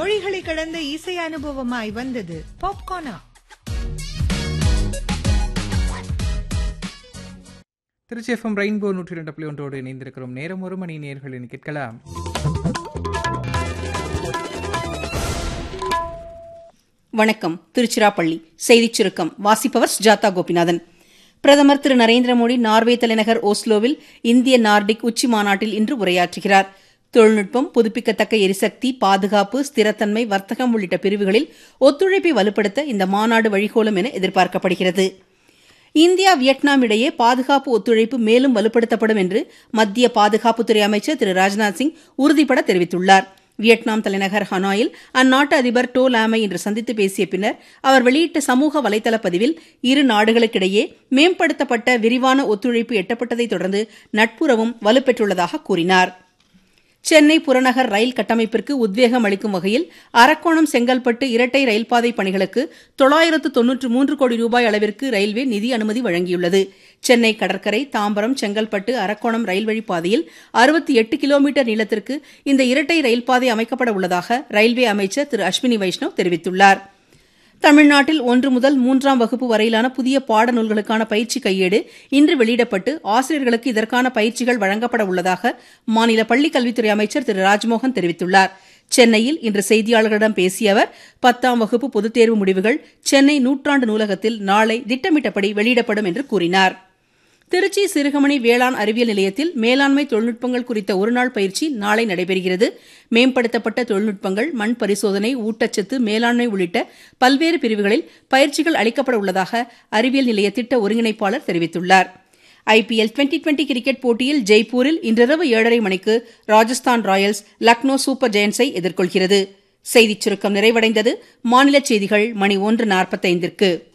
மொழிகளை கடந்த இசை அனுபவமாய் வந்தது பாப்கார்னா திருச்சி எஃப்எம் ரெயின்போ நூற்றி ரெண்டு புள்ளி ஒன்றோடு இணைந்திருக்கிறோம் நேரம் ஒரு மணி நேர்களின் கேட்கலாம் வணக்கம் திருச்சிராப்பள்ளி செய்திச் சுருக்கம் வாசிப்பவர் சுஜாதா கோபிநாதன் பிரதமர் திரு நரேந்திர மோடி நார்வே தலைநகர் ஓஸ்லோவில் இந்திய நார்டிக் உச்சி மாநாட்டில் இன்று உரையாற்றுகிறார் தொழில்நுட்பம் புதுப்பிக்கத்தக்க எரிசக்தி பாதுகாப்பு ஸ்திரத்தன்மை வர்த்தகம் உள்ளிட்ட பிரிவுகளில் ஒத்துழைப்பை வலுப்படுத்த இந்த மாநாடு வழிகோலும் என எதிர்பார்க்கப்படுகிறது இந்தியா வியட்நாம் இடையே பாதுகாப்பு ஒத்துழைப்பு மேலும் வலுப்படுத்தப்படும் என்று மத்திய பாதுகாப்புத்துறை அமைச்சர் திரு ராஜ்நாத் சிங் உறுதிபட தெரிவித்துள்ளார் வியட்நாம் தலைநகர் ஹனாயில் அந்நாட்டு அதிபர் டோ லாமை இன்று சந்தித்து பேசிய பின்னர் அவர் வெளியிட்ட சமூக வலைதள பதிவில் இரு நாடுகளுக்கிடையே மேம்படுத்தப்பட்ட விரிவான ஒத்துழைப்பு எட்டப்பட்டதைத் தொடர்ந்து நட்புறவும் வலுப்பெற்றுள்ளதாக கூறினார் சென்னை புறநகர் ரயில் கட்டமைப்பிற்கு உத்வேகம் அளிக்கும் வகையில் அரக்கோணம் செங்கல்பட்டு இரட்டை ரயில்பாதை பணிகளுக்கு தொள்ளாயிரத்து தொன்னூற்று மூன்று கோடி ரூபாய் அளவிற்கு ரயில்வே நிதி அனுமதி வழங்கியுள்ளது சென்னை கடற்கரை தாம்பரம் செங்கல்பட்டு அரக்கோணம் ரயில் வழிப்பாதையில் அறுபத்தி எட்டு கிலோமீட்டர் நீளத்திற்கு இந்த இரட்டை ரயில்பாதை அமைக்கப்பட உள்ளதாக ரயில்வே அமைச்சர் திரு அஸ்வினி வைஷ்ணவ் தெரிவித்துள்ளார் தமிழ்நாட்டில் ஒன்று முதல் மூன்றாம் வகுப்பு வரையிலான புதிய பாடநூல்களுக்கான பயிற்சி கையேடு இன்று வெளியிடப்பட்டு ஆசிரியர்களுக்கு இதற்கான பயிற்சிகள் வழங்கப்பட உள்ளதாக மாநில பள்ளிக்கல்வித்துறை அமைச்சர் திரு ராஜ்மோகன் தெரிவித்துள்ளார் சென்னையில் இன்று செய்தியாளர்களிடம் பேசிய அவர் பத்தாம் வகுப்பு பொதுத் தேர்வு முடிவுகள் சென்னை நூற்றாண்டு நூலகத்தில் நாளை திட்டமிட்டபடி வெளியிடப்படும் என்று கூறினார் திருச்சி சிறுகமணி வேளாண் அறிவியல் நிலையத்தில் மேலாண்மை தொழில்நுட்பங்கள் குறித்த ஒருநாள் பயிற்சி நாளை நடைபெறுகிறது மேம்படுத்தப்பட்ட தொழில்நுட்பங்கள் மண் பரிசோதனை ஊட்டச்சத்து மேலாண்மை உள்ளிட்ட பல்வேறு பிரிவுகளில் பயிற்சிகள் அளிக்கப்பட உள்ளதாக அறிவியல் நிலைய திட்ட ஒருங்கிணைப்பாளர் தெரிவித்துள்ளார் ஐபிஎல் டுவெண்டி டுவெண்டி கிரிக்கெட் போட்டியில் ஜெய்ப்பூரில் இன்றிரவு ஏழரை மணிக்கு ராஜஸ்தான் ராயல்ஸ் லக்னோ சூப்பர் ஜெயன்ஸை எதிர்கொள்கிறது செய்திச் சுருக்கம் நிறைவடைந்தது மாநில செய்திகள் மணி ஒன்று நாற்பத்தைந்திற்கு